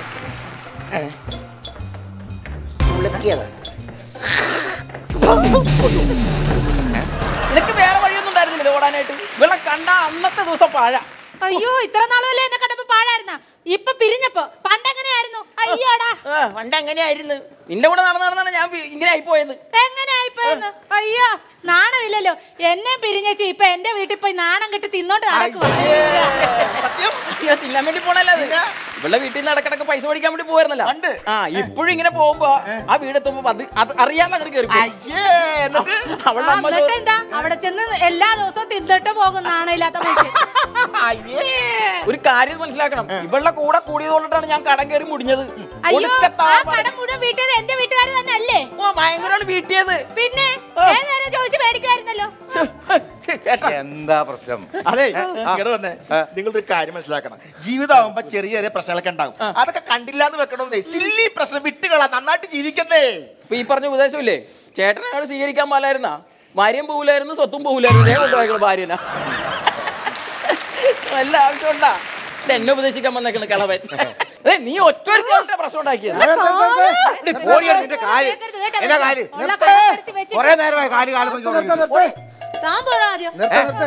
ഉളക്കിയതാണ് നിനക്ക് വേറെ വഴിയൊന്നും ഉണ്ടായിരുന്നില്ല ഓടാനായിട്ട് ഇവളെ കണ്ട അന്നത്തെ ദിവസം പാഴ അയ്യോ ഇത്ര നാളുമല്ലേ എന്നെ കണ്ടപ്പോ പാഴായിരുന്ന ഇപ്പൊ പിരിഞ്ഞപ്പോ പണ്ടെങ്ങനെയായിരുന്നു അയ്യോടാ പണ്ട് എങ്ങനെയായിരുന്നു നിന്റെ കൂടെ നടന്ന് നടന്നാണ് ഞാൻ വി- ഇങ്ങനെ ആയിപ്പോയത് എങ്ങനെ ആയിപ്പോയെന്ന് അയ്യോ നാണമില്ലല്ലോ എന്നെ പിരിഞ്ഞേച്ചു ഇപ്പൊ എന്റെ വീട്ടിൽ പോയി നാണം കെട്ടി തിന്നോണ്ട് നടക്കുക സത്യം അയ്യോ തിന്നാൻ വേണ്ടി പോണല്ലോ അത് ഇവളുടെ വീട്ടിൽ നിന്ന് ഇടക്കിടക്ക് പൈസ മേടിക്കാൻ വേണ്ടി പോയിരുന്നല്ലോ ഉണ്ട്. ആ ഇപ്പോഴും ഇങ്ങനെ പോകുമ്പോ ആ വീടെത്തുമ്പോ അത് അത് അറിയാതെ അങ്ങോട്ട് കയറി പോകും. അയ്യേ എന്നിട്ട് അവളുടെ അമ്മ എന്നിട്ട് ചോ- എന്താ അവിടെ ചെന്ന് എല്ലാ ദിവസവും തിന്നിട്ട് പോകും നാണമില്ലാത്ത മനുഷ്യൻ അയ്യേ ഒരു കാര്യം മനസ്സിലാക്കണം ഇവളുടെ കൂടെ കൂടിയതുകൊണ്ടിട്ടാണ് ഞാൻ കടം കയറി മുടിഞ്ഞത് അയ്യോ ഒടുക്കത്തെ ആ ആ പടം- കടം മുഴുവൻ വീട്ടിയത് എന്റെ വീട്ടുകാർ തന്നെ അല്ലേ ഓ ഭയങ്കരമാണ് വീട്ടിയത് പിന്നെ ഏതുനേരം ചോദിച്ചു മേടിക്കുമായിരുന്നല്ലോ കേട്ടാ എന്താ പ്രശ്നം അതെ ഇങ്ങോട്ട് വന്നേ നിങ്ങളൊരു കാര്യം മനസ്സിലാക്കണം ജീവിതമാകുമ്പോ ചെറിയ ചെറിയ പ്രശ്നങ്ങളൊക്കെ ഉണ്ടാകും അതൊക്കെ കണ്ടില്ല എന്ന് വെക്കണമെന്നേ ചില്ലി പ്രശ്നം വിട്ടുകളാ നന്നായിട്ട് ജീവിക്കുന്നേ ഇപ്പൊ ഈ പറഞ്ഞ ഉപദേശമില്ലേ ചേട്ടനെ അങ്ങോട്ട് സ്വീകരിക്കാൻ പാലായിരുന്നാ ഭാര്യയും പോകില്ലായിരുന്നു സ്വത്തും പോകില്ലായിരുന്നു ഇതേ കൊണ്ടുപോയിക്കള് ഭാര്യന വല്ല ആവശ്യമുണ്ടാ ഇത് എന്നെ ഉപദേശിക്കാൻ വന്നേക്കണ് കളവൻ ഏ, നീ ഒറ്റ പ്രശ്നം ഉണ്ടാക്കിയത് നിന്റെ കാല് എന്നാ കാല് ഉള്ള കണ്ണെടുത്ത് വെച്ചിട്ട് കൊറേ നേരമായി കാല് കാല് പോയി നിർത്ത് നിർത്ത് താൻ പോടാ ആദ്യം നിർത്ത് നിർത്ത്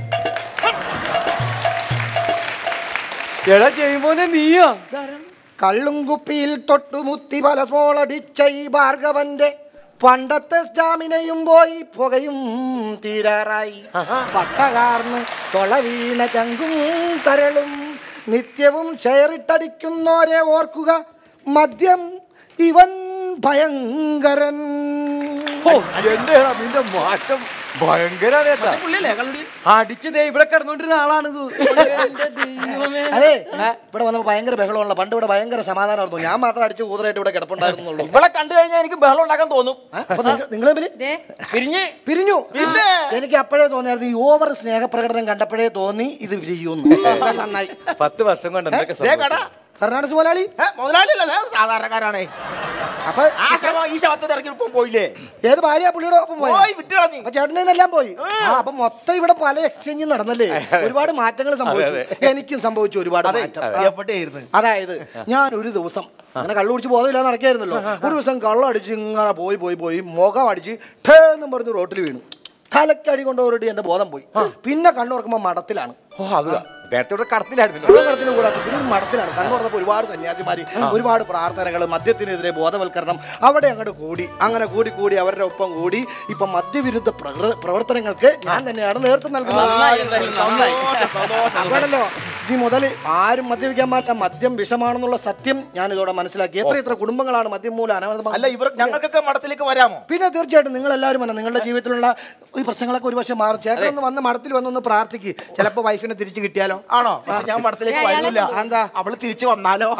എടാ ജയ്മോനെ നീയാ കള്ളും കുപ്പിയിൽ തൊട്ടുമുത്തി പല സ്മോളടിച്ച ഈ ഭാർഗവന്റെ പണ്ടത്തെ സ്റ്റാമിനയും പോയി പുകയും തീരാറായി പട്ടകാർന്ന് തൊള വീണ ചങ്കും കരളും നിത്യവും ഷെയറിട്ടടിക്കുന്നോരെ ഓർക്കുക മദ്യം ഇവൻ ഭയങ്കരൻ ഓ എന്റെ നിന്റെ മാറ്റം ഭയങ്കരാണ് കേട്ടാ പുള്ളിയല്ലേ കള്ളുടി അടിച്ച് ദേ ഇവിടെ കിടന്നോണ്ടിരുന്ന ആളാണിത് എന്റെ ദൈവമേ അതെ ഇവിടെ വന്നപ്പോ ഭയങ്കര ബഹളമുള്ള പണ്ട് ഇവിടെ ഭയങ്കര സമാധാനമായിരുന്നു ഞാൻ മാത്രം അടിച്ച് ഊതറായിട്ട് ഇവിടെ കിടപ്പുണ്ടായിരുന്നുള്ളൂ ഇവളെ കണ്ടു കഴിഞ്ഞാൽ എനിക്ക് ബഹളം ഉണ്ടാക്കാൻ തോന്നും അപ്പൊ നിങ്ങൾ തമ്മിൽ ദേ പിരിഞ്ഞ് പിരിഞ്ഞു പിന്നെ എനിക്ക് അപ്പോഴേ തോന്നിയായിരുന്നു ഈ ഓവർ സ്നേഹപ്രകടനം കണ്ടപ്പോഴേ തോന്നി ഇത് പിരിയുന്നു നന്നായി പത്ത് വർഷം കൊണ്ട് എന്തൊക്കെ ദേ കട സംഭവിച്ചു? ഫെർണാണ്ടസ് മുതലാളി ഏ, മുതലാളിയല്ല ദേ സാധാരണക്കാരാണേ അപ്പൊ ആ ശ്രമം ഈ ശവത്തിന്റെ ഇറങ്ങി ഇപ്പം പോയില്ലേ ഏത് ഭാര്യ പുള്ളിയുടെ ഒപ്പം പോയി പോയി വിട്ടു കളഞ്ഞു അപ്പൊ ചേട്ടനെ എല്ലാം പോയി ആ അപ്പൊ മൊത്തം ഇവിടെ പല എക്സ്ചേഞ്ചും നടന്നല്ലേ ഒരുപാട് മാറ്റങ്ങൾ സംഭവിച്ചു എനിക്കും സംഭവിച്ചു ഒരുപാട് മാറ്റം എവിടെയായിരുന്നു അതായത് ഞാൻ ഒരു ദിവസം അങ്ങനെ കള്ളു കുടിച്ച് ബോധമില്ലാതെ നടക്കായിരുന്നല്ലോ ഒരു ദിവസം കള്ളടിച്ച് ഇങ്ങനെ പോയി പോയി പോയി മുഖം അടിച്ച് ഠേ എന്നും പറഞ്ഞ് റോട്ടിൽ വീണു തലക്കടി കൊണ്ടുപോയിട്ട് എന്റെ ബോധം പോയി പിന്നെ കണ്ണുറക്കുമ്പോ മഠത്തിലാണ് ഓ അത് നേരത്തെ ഇവിടെ കടത്തിലായിരുന്നല്ലോ കള്ളക്കടത്തിന് കൂടെ പിന്നെ ഒരു മഠത്തിലാണ് കണ്ണു തുറന്നപ്പോ ഒരുപാട് സന്യാസിമാര് ഒരുപാട് പ്രാർത്ഥനകൾ മദ്യത്തിനെതിരെ ബോധവൽക്കരണം അവിടെ അങ്ങോട്ട് കൂടി അങ്ങനെ കൂടി കൂടി അവരുടെ ഒപ്പം കൂടി ഇപ്പൊ മദ്യവിരുദ്ധ പ്രകൃ- പ്രവർത്തനങ്ങൾക്ക് ഞാൻ തന്നെയാണ് നേതൃത്വം നന്നായി എന്തായാലും നന്നായി നൽകുന്നത് അതാണല്ലോ ഇനി മുതൽ ആരും മദ്യപിക്കാൻ പാടില്ല മദ്യം വിഷമാണെന്നുള്ള സത്യം ഞാൻ ഇതോടെ മനസ്സിലാക്കി എത്ര എത്ര കുടുംബങ്ങളാണ് മദ്യം മൂലം അനവധി അല്ല ഇവർ ഞങ്ങൾക്കൊക്കെ മഠത്തിലേക്ക് വരാമോ പിന്നെ തീർച്ചയായിട്ടും നിങ്ങൾ എല്ലാവരും വരണം നിങ്ങളുടെ ജീവിതത്തിലുള്ള ഈ പ്രശ്നങ്ങളൊക്കെ ഒരു പക്ഷേ മാറും ചേട്ടൻ ഒന്ന് വന്ന് മഠത്തിൽ വന്നൊന്ന് പ്രാർത്ഥിക്ക് ചിലപ്പോൾ വൈഫിനെ തിരിച്ചു കിട്ടിയാലോ ആണോ പക്ഷെ ഞാൻ മഠത്തിലേക്ക് വരൂല എന്താ അവള് തിരിച്ചു വന്നാലോ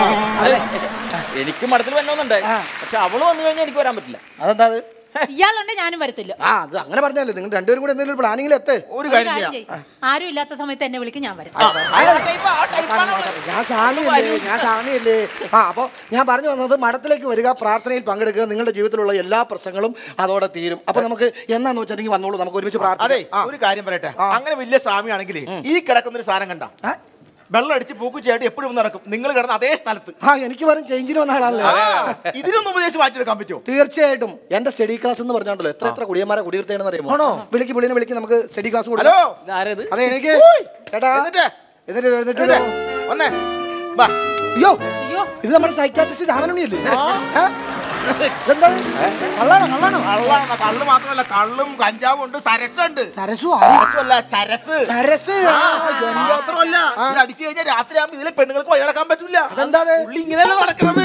എനിക്ക് മഠത്തിൽ വന്നോന്നുണ്ട് പക്ഷെ അവള് വന്നു കഴിഞ്ഞാൽ എനിക്ക് വരാൻ പറ്റില്ല അതെന്താ അത് ഇയാളുണ്ട് ഞാനും വരത്തില്ല ആ അത് അങ്ങനെ പറഞ്ഞാലേ നിങ്ങൾ രണ്ടുപേരും കൂടെ എന്തെങ്കിലും പ്ലാനിങ്ങിൽ എത്തേ ഒരു ഒരു കാര്യം കാര്യം ചെയ്യാം ചെയ്യ്. ആരും ഇല്ലാത്ത സമയത്ത് എന്നെ വിളിക്കും ഞാൻ വരാം ഞാൻ സ്വാമിയല്ലേ ഞാൻ സ്വാമിയല്ലേ ആ അപ്പോൾ ഞാൻ പറഞ്ഞു വന്നത് മഠത്തിലേക്ക് വരിക പ്രാർത്ഥനയിൽ പങ്കെടുക്കുക നിങ്ങളുടെ ജീവിതത്തിലുള്ള എല്ലാ പ്രശ്നങ്ങളും അതോടെ തീരും അപ്പൊ നമുക്ക് എന്നാന്ന് വെച്ചിട്ടുണ്ടെങ്കിൽ വന്നോളൂ നമുക്ക് ഒരുമിച്ച് അതെ പ്രാർത്ഥന ഒരു കാര്യം പറയട്ടെ അങ്ങനെ വലിയ സ്വാമിയാണെങ്കിൽ ഈ കിടക്കുന്ന ഒരു സാധനം കണ്ട വെള്ളം അടിച്ച് പൂക്കും ചേട്ടി എപ്പോഴും നടക്കും നിങ്ങൾ കിടന്ന അതേ സ്ഥലത്ത് ആ എനിക്ക് വരും ചേഞ്ചിന് വന്ന ആളാണല്ലേ ഇതിനൊന്നും ഉപദേശിച്ച് മാറ്റിയെടുക്കാൻ പറ്റുമോ തീർച്ചയായിട്ടും എന്റെ സ്റ്റഡി ക്ലാസ് എന്ന് പറഞ്ഞോണ്ടല്ലോ എത്ര എത്ര കുടിയന്മാരെ കുടിയിരുത്തേണെന്ന് അറിയുമോ വിളിക്ക് പുള്ളിനെ വിളിക്ക് നമുക്ക് സ്റ്റഡി ക്ലാസ് കൊടുക്കാം ഹലോ ആരത് അതെ എനിക്ക് ചേട്ടാ എന്നിട്ട് എന്നിട്ട് എഴുന്നേറ്റ് എന്നിട്ട് വരൂ. വന്നേ വാ അയ്യോ അയ്യോ ഇത് നമ്മുടെ സൈക്കാട്രിസ്റ്റ് രാമനുണ്ണിയല്ലേ ഏ? ഇതെന്താണ് കള്ളാണോ കള്ളാണോ കള്ളാണ് കള്ള് മാത്രമല്ല കള്ളും കഞ്ചാവും ഉണ്ട് സരസുണ്ട് സരസു സരസല്ല സരസ് സരസ് ആ, മാത്രമല്ല ഇത് അടിച്ചു കഴിഞ്ഞാൽ രാത്രി ആകുമ്പോ ഇതിലെ പെണ്ണുങ്ങൾക്ക് വഴി നടക്കാൻ പറ്റൂല അതെന്താ അത്? പുള്ളി ഇങ്ങനെയല്ല നടക്കുന്നത്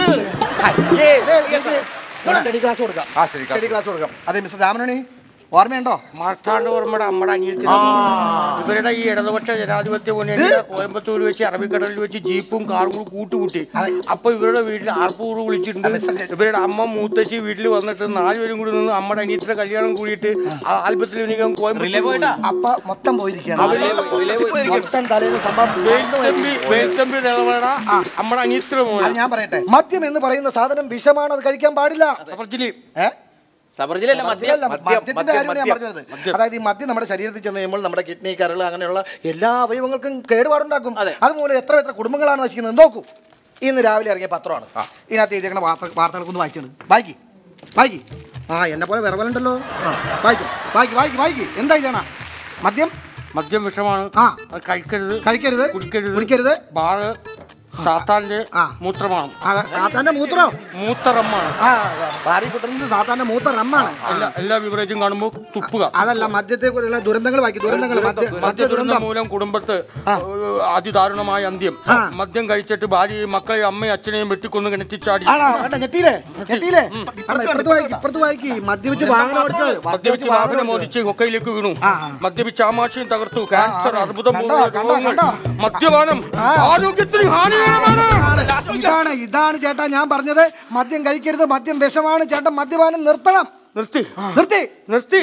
സ്റ്റഡി ക്ലാസ് കൊടുക്കാം ആ, study class. സ്റ്റഡി ക്ലാസ് കൊടുക്കാം അതെ മിസ്റ്റർ രാമനുണ്ണി ഓർമ്മയുണ്ടോ മാർത്താണ്ഡ വർമ്മയുടെ അമ്മയുടെ അനിയത്തി ഇവരുടെ ഈ ഇടതുപക്ഷ ജനാധിപത്യ മുന്നണി കോയമ്പത്തൂർ വെച്ച് അറബിക്കടലിൽ വെച്ച് ജീപ്പും കാറും കൂടി കൂട്ടുകൂട്ടി അപ്പൊ ഇവരുടെ വീട്ടിൽ ആർപ്പൂർ വിളിച്ചിട്ടുണ്ട് ഇവരുടെ അമ്മ മൂത്തച്ചി വീട്ടിൽ വന്നിട്ട് നാലുപേരും കൂടി നിന്ന് അമ്മയുടെ അനിയത്തിയുടെ കല്യാണം കൂടിയിട്ട് ആ ആൽബത്തിൽ എനിക്ക് കോയമ്പത്തൂർ പോയിട്ടാ? അപ്പ മൊത്തം പോയിരിക്കുകയാണ് മൊത്തം തലേന്ന് സംഭവം വേൽത്തമ്പി വേൽത്തമ്പി നിലവേണ അമ്മയുടെ അനിയത്തിയുടെ മോനെ അത് ഞാൻ പറയട്ടെ മദ്യം എന്ന് പറയുന്ന സാധനം വിഷമാണ് അത് കഴിക്കാൻ പാടില്ല സഫർജിലി ഏ? സബർജിലല്ല മദ്യം മദ്യമല്ല, മദ്യത്തിന്റെ കാര്യമാണ് ഞാൻ പറഞ്ഞത് അതായത് ഈ മദ്യം നമ്മുടെ ശരീരത്തിൽ ചെന്ന് കഴിയുമ്പോൾ നമ്മുടെ കിഡ്നി കരൾ അങ്ങനെയുള്ള എല്ലാ അവയവങ്ങൾക്കും കേടുപാടുണ്ടാക്കും അതുപോലെ എത്ര എത്ര കുടുംബങ്ങളാണ് നശിക്കുന്നത് നോക്കൂ ഇന്ന് രാവിലെ ഇറങ്ങിയ പത്രമാണ് ഇതിനകത്ത് എഴുതിയേക്കുന്ന വാർത്ത വാർത്തകളൊക്കെ ഒന്ന് വായിച്ചാണ് വായിക്കി വായിക്കി ആ എന്നെ പോലെ വിറവലുണ്ടല്ലോ ആ വായിച്ചു വായിക്കി വായിക്കി വായിക്കി എന്താ ഇതാണ് മദ്യം മദ്യം വിഷമാണ് ആ. അത് കഴിക്കരുത് കഴിക്കരുത് കുടിക്കരുത് കുടിക്കരുത് ബാറ് സാത്താന്റെ ആ. മൂത്രമാണ് ആ, സാത്താന്റെ മൂത്രോ മൂത്തറമ്മാണ് ആ ഭാര്യ കുട്ടുന്നത് സാത്താന്റെ മൂത്ത റമ്മാണ് എല്ലാ എല്ലാ ബിവറേജും കാണുമ്പോൾ തുപ്പുക അതല്ല മദ്യത്തെ കുറിച്ചുള്ള ദുരന്തങ്ങൾ വായിക്കി ദുരന്തങ്ങൾ മദ്യ മദ്യ മദ്യദുരന്തം ദുരന്തം മൂലം കുടുംബത്ത് ഏഹ്, അതിദാരുണമായ അന്ത്യം മദ്യം കഴിച്ചിട്ട് ഭാര്യയും മക്കളെയും അമ്മയും അച്ഛനെയും വെട്ടിക്കൊന്ന് കിണറ്റിച്ചാടി ആണോ വേണ്ട ഞെട്ടിയില്ലേ ഞെട്ടിയില്ലേ വേണ്ട, ഇപ്പുറത്ത് വായിക്ക് ഇപ്പുറത്ത് വായിക്കി മദ്യപിച്ച് വാഹനം ഓടിച്ചത് മദ്യപിച്ച് വാഹനം ഓടിച്ച് കൊക്കയിലേക്ക് വീണു മദ്യപിച്ച് ആമാശയം തകർത്തു ക്യാൻസർ അർബുദം കണ്ടോ, പോലുള്ള കണ്ടോ, രോഗങ്ങൾ കണ്ടോ? മദ്യപാനം ആരോഗ്യത്തിന് ഹാനികരമാണ് ഇതാണ് ഇതാണ് ചേട്ടാ ഞാൻ പറഞ്ഞത് മദ്യം കഴിക്കരുത് മദ്യം വിഷമാണ് ചേട്ടാ മദ്യപാനം നിർത്തണം നിർത്തി നിർത്തി നിർത്തി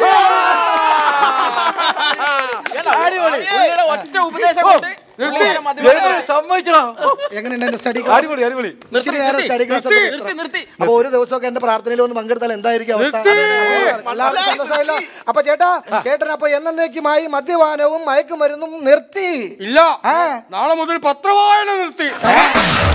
പുള്ളിയുടെ ഒറ്റ ഉപദേശം കൊണ്ട് പുള്ളിയുടെ മദ്യപാനം സമ്മതിച്ചോ എങ്ങനെയുണ്ട് എന്റെ സ്റ്റഡി അടിപൊളി അടിപൊളി ഇച്ചിരി നേരം സ്റ്റഡി ക്ലാസ് നിർത്തി നിർത്തി അപ്പൊ ഒരു ദിവസമൊക്കെ എന്റെ പ്രാർത്ഥനയിൽ ഒന്ന് പങ്കെടുത്താൽ എന്തായിരിക്കും അവസ്ഥ നിർത്തി. എല്ലാവർക്കും സന്തോഷമായല്ലോ അപ്പൊ ചേട്ടാ ചേട്ടൻ അപ്പൊ എന്നേക്കുമായി മദ്യപാനവും മയക്കുമരുന്നും നിർത്തി ഇല്ല ആ. നാളെ മുതൽ പത്രവായന നിർത്തി